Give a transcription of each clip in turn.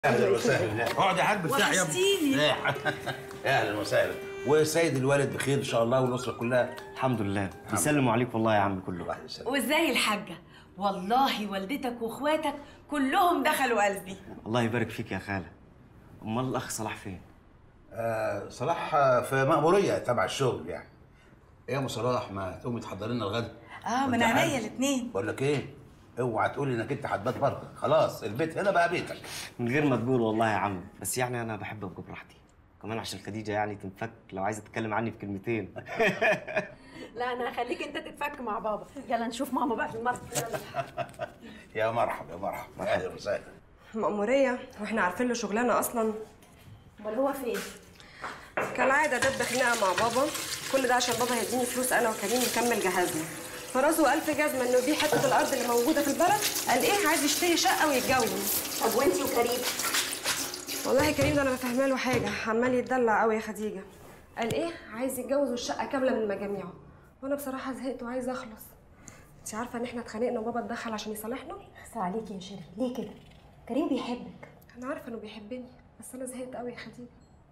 اهلا وسهلا اقعد يا حاج بتاع يا وحشتيني. لا. اهلا وسهلا وسيد الوالد بخير ان شاء الله والاسره كلها الحمد لله بيسلموا عليك والله يا عم كله واحد يسلم وازاي الحاجة والله والدتك واخواتك كلهم دخلوا قلبي الله يبارك فيك يا خاله امال الاخ صلاح فين آه صلاح آه، في مأمورية تبع الشغل يعني ايه يا ام صلاح ما تقومي تحضري لنا الغدا اه من وأنت عينيا عارف. الاتنين بقول لك ايه اوعى تقولي انك انت هتبات بره خلاص البيت هنا بقى بيتك من غير ما تقول والله يا عم بس يعني انا بحب ابقى براحتي كمان عشان خديجه يعني تنفك لو عايزه تتكلم عني بكلمتين لا انا هخليك انت تتفك مع بابا يلا نشوف ماما بقى في المطبخ يلا يا مرحبا يا مرحبا اهلا وسهلا مأمورية واحنا عارفين له شغلانة أصلا امال هو فين كالعادة دب خناقة مع بابا كل ده عشان بابا هيديني فلوس أنا وكريم نكمل جهازنا فراسه ألف جزمة إنه دي حتة الأرض اللي موجودة في البلد قال إيه عايز يشتري شقة ويتجوز طب وانتي وكريم والله كريم ده أنا بفهمها له حاجة عمال يتدلع قوي يا خديجة قال إيه عايز يتجوز والشقة كاملة من مجاميعه وأنا بصراحة زهقت وعايزة أخلص أنت عارفة إن إحنا اتخانقنا وبابا اتدخل عشان يصالحنا بس عليكي يا شيرين ليه كده كريم بيحبك أنا عارفة إنه بيحبني بس أنا زهقت قوي يا خديجة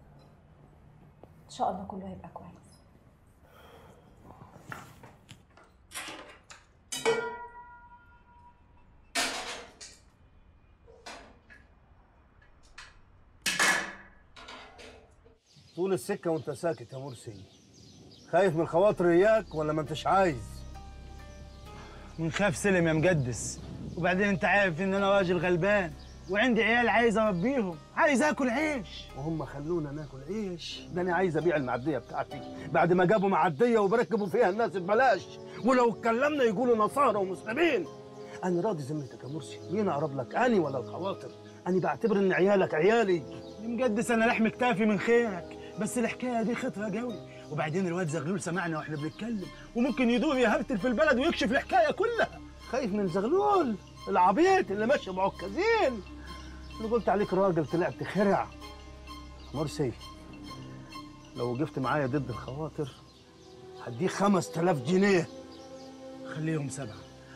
ان شاء الله كله هيبقى كويس طول السكة وانت ساكت يا مرسي خايف من خواطر اياك ولا ما انتش عايز ونخاف سلم يا مقدس وبعدين انت عارف ان انا راجل غلبان وعندي عيال عايز اربيهم عايز اكل عيش وهم خلونا ناكل عيش ده انا عايز ابيع المعدية بتاعتي بعد ما جابوا معدية وبركبوا فيها الناس ببلاش ولو اتكلمنا يقولوا نصارى ومسلمين انا راضي ذمتك يا مرسي مين اقرب لك اني ولا الخواطر انا بعتبر ان عيالك عيالي يا مقدس انا لحم كتافي من خيرك بس الحكايه دي خطره قوي وبعدين الواد زغلول سمعنا واحنا بنتكلم وممكن يدور يهبتل في البلد ويكشف الحكايه كلها خايف من زغلول العبيط اللي ماشي معكزين اللي قلت عليك راجل طلعت خرع مرسي لو وقفت معايا ضد الخواطر هديك 5000 جنيه خليهم سبعه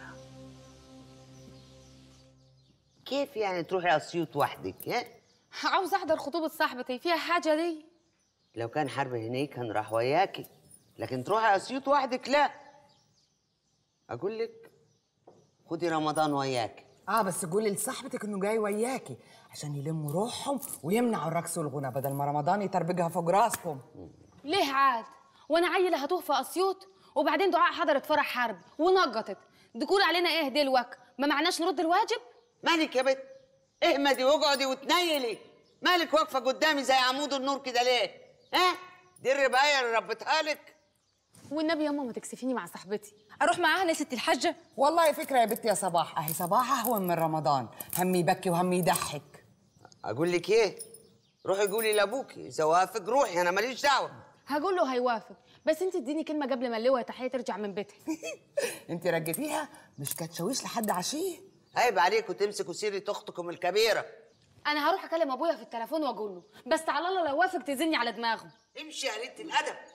كيف يعني تروحي اسيوط وحدك ها؟ عاوز احضر خطوبة صاحبتي فيها حاجة دي لو كان حرب هناك كان راح وياكي لكن تروحي اسيوط وحدك لا اقول لك خدي رمضان وياك اه بس قولي لصاحبتك انه جاي وياكي عشان يلموا روحهم ويمنعوا الرقص والغنى بدل ما رمضان يتربجها فوق راسكم ليه عاد وانا عيلة هتوه في اسيوط وبعدين دعاء حضرت فرح حرب ونقطت تقول علينا ايه دلوك ما معناش نرد الواجب مالك يا بت اهمدي واقعدي وتنيلي مالك واقفه قدامي زي عمود النور كده ليه ها دي الربايه اللي ربيتها لك والنبي ياما ما تكسفيني مع صاحبتي اروح معاها يا ست الحاجة والله فكره يا بنتي يا صباح اهي صباح اهون من رمضان هم يبكي وهم يضحك اقول لك ايه روحي قولي لابوكي اذا وافق روحي انا ماليش دعوه هقول له هيوافق بس انت اديني كلمة قبل ما اللواء تحية ترجع من بيتها انت رجتيها مش كتشويش لحد عشيه عيب عليكم تمسكوا سيره اختكم الكبيره انا هروح اكلم ابويا في التليفون واقول له بس على الله لو وافق تزني على دماغه امشي يا قليله الادب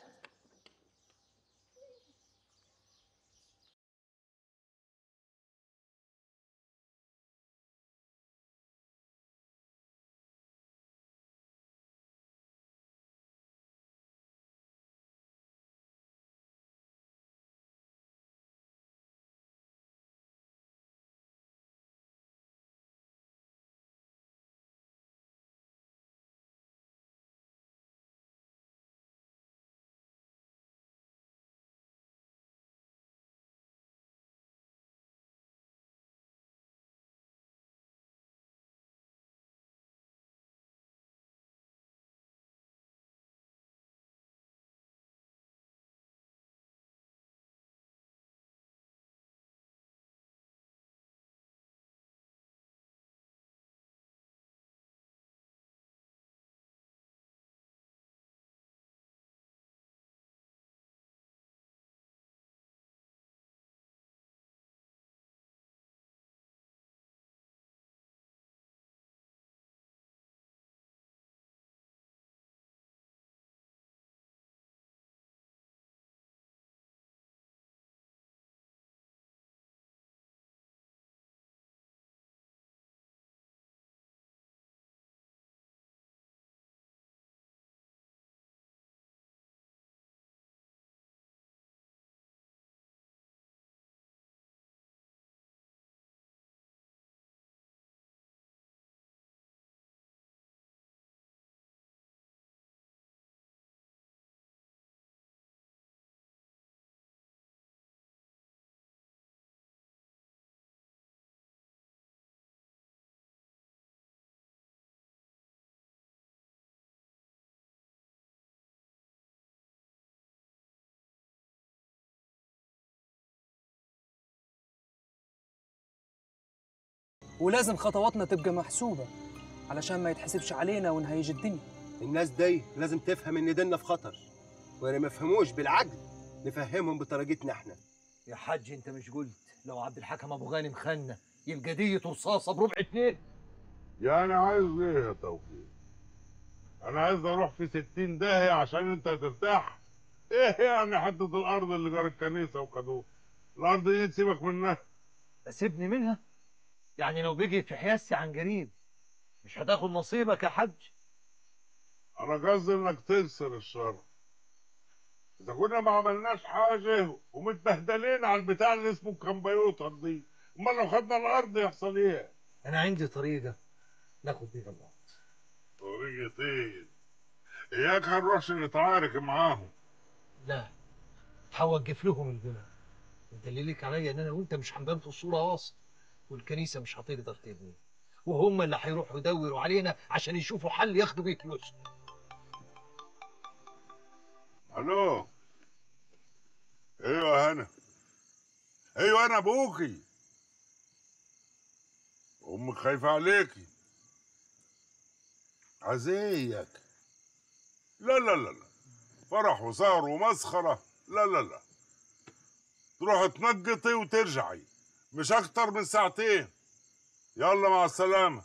ولازم خطواتنا تبقى محسوبة علشان ما يتحسبش علينا ونهيج الدنيا الناس دي لازم تفهم ان ديننا في خطر وانا ما يفهموش بالعقل نفهمهم بطريقتنا احنا يا حاج انت مش قلت لو عبد الحكم ابو غانم خاننا يبقى دية رصاصه بربع اتنين يعني عايز ايه يا توفيق انا عايز اروح في ستين داهية عشان انت ترتاح ايه يعني حتة الارض اللي جار الكنيسة وخدوها الارض دي تسيبك منها سيبني منها يعني لو بيجي في حياسي عن قريب مش هتاخد نصيبك يا حاج انا قصدي انك تكسر الشر اذا كنا ما عملناش حاجة ومتبهدلين على البتاع اللي اسمه كمبيوتر دي امال لو خدنا الارض يحصل ايه انا عندي طريقه ناخد بيها الارض طريقة ايه اياك هنروحش نتعارك معاهم لا هوقف لهم البناء الدليل ليك عليا ان انا وانت مش هنبان في الصوره اصلا والكنيسه مش هتقدر تبني وهم اللي هيروحوا يدوروا علينا عشان يشوفوا حل ياخدوا بيه فلوس الو ايوه يا هنا ايوه انا ابوكي امك خايفه عليكي عزيك لا لا لا لا فرح وسهر ومسخره لا لا لا تروحي تنقطي وترجعي مش اكتر من ساعتين يلا مع السلامه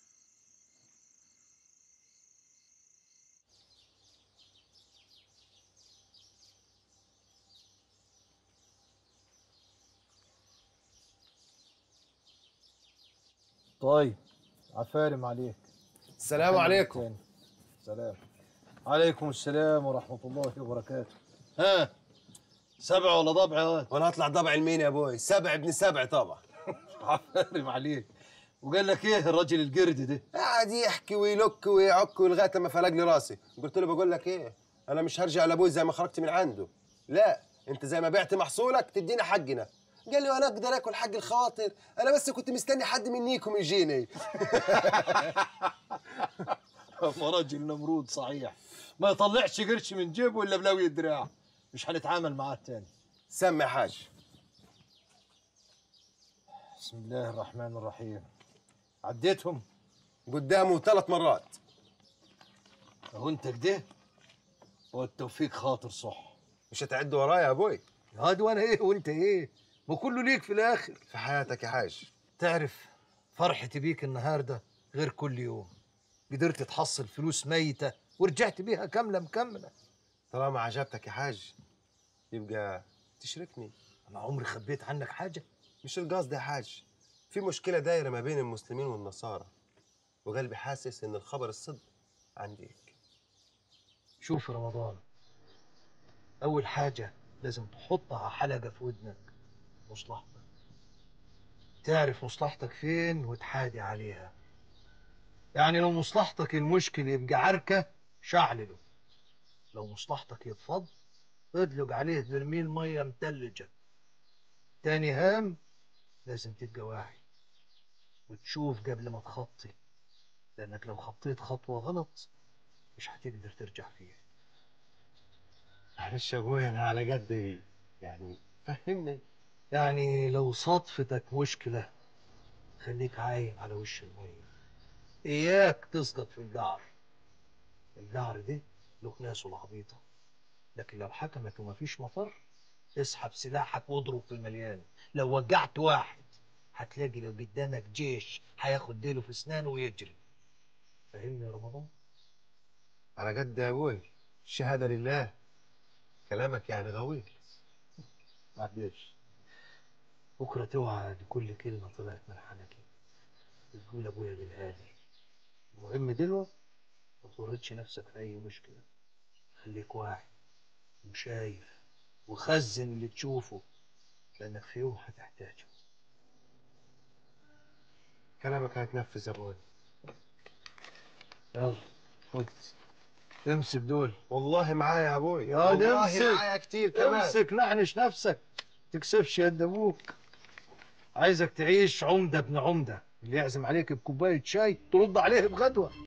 طيب عفارم عليك السلام عليكم. سلام عليكم السلام ورحمة الله وبركاته ها سبع ولا ضبع يا واد؟ وانا هطلع ضبع لمين يا ابوي سبع ابن سبع طبعا عفارم عليك وقال لك ايه الراجل القرد ده قاعد يحكي ويلك ويعك لغايه لما فلق لي راسي قلت له بقول لك ايه انا مش هرجع لابوي زي ما خرجت من عنده لا انت زي ما بعت محصولك تدينا حقنا قال لي وانا اقدر اكل حق الخواطر انا بس كنت مستني حد منيكم يجيني ما راجل نمرود صحيح ما يطلعش قرش من جيبه الا بلاوي الدراع مش هنتعامل معاه تاني سمي حاج بسم الله الرحمن الرحيم عديتهم قدامه ثلاث مرات اهو انت كده والتوفيق خاطر صح مش هتعد ورايا يا ابوي هاد وانا ايه وانت ايه ما كله ليك في الاخر في حياتك يا حاج تعرف فرحتي بيك النهارده غير كل يوم قدرت تحصل فلوس ميته ورجعت بيها كامله مكمله طالما عجبتك يا حاج يبقى تشركني انا عمري خبيت عنك حاجه مش القصد يا حاج في مشكله دايره ما بين المسلمين والنصارى وقلبي حاسس ان الخبر الصدق عندك شوف يا رمضان اول حاجه لازم تحطها حلقه في ودنك مصلحتك تعرف مصلحتك فين وتحادي عليها يعني لو مصلحتك المشكل يبقى عركه شعلله لو مصلحتك يتفض ادلق عليه برميل ميه متلجه تاني هام لازم تبقى واعي وتشوف قبل ما تخطي لانك لو خطيت خطوه غلط مش هتقدر ترجع فيها معلش يا ابويا انا على قد يعني فهمني يعني لو صادفتك مشكلة خليك عايم على وش المية إياك تسقط في الجعر الجعر ده له ناسه العبيطة لكن لو حكمت ومفيش مفر اسحب سلاحك واضرب في المليان لو وجعت واحد هتلاقي لو قدامك جيش هياخد ديله في اسنانه ويجري فاهمني يا رمضان؟ على قد يا ابوي الشهاده لله كلامك يعني غويط معلش بكرة توعى لكل كلمة طلعت من حنكي بتقول أبويا بالهادي المهم دلوقتي ما تورطش نفسك في أي مشكلة خليك واعي وشايف وخزن اللي تشوفه لأنك في يوم هتحتاجه كلامك هيتنفذ يا ابوي يلا خد امسك دول والله معايا يا ابوي يا والله امسك معايا كتير كمان امسك نعنش نفسك تكسفش يد ابوك عايزك تعيش عمده ابن عمده اللي يعزم عليك بكوبايه شاي ترد عليه بغدوه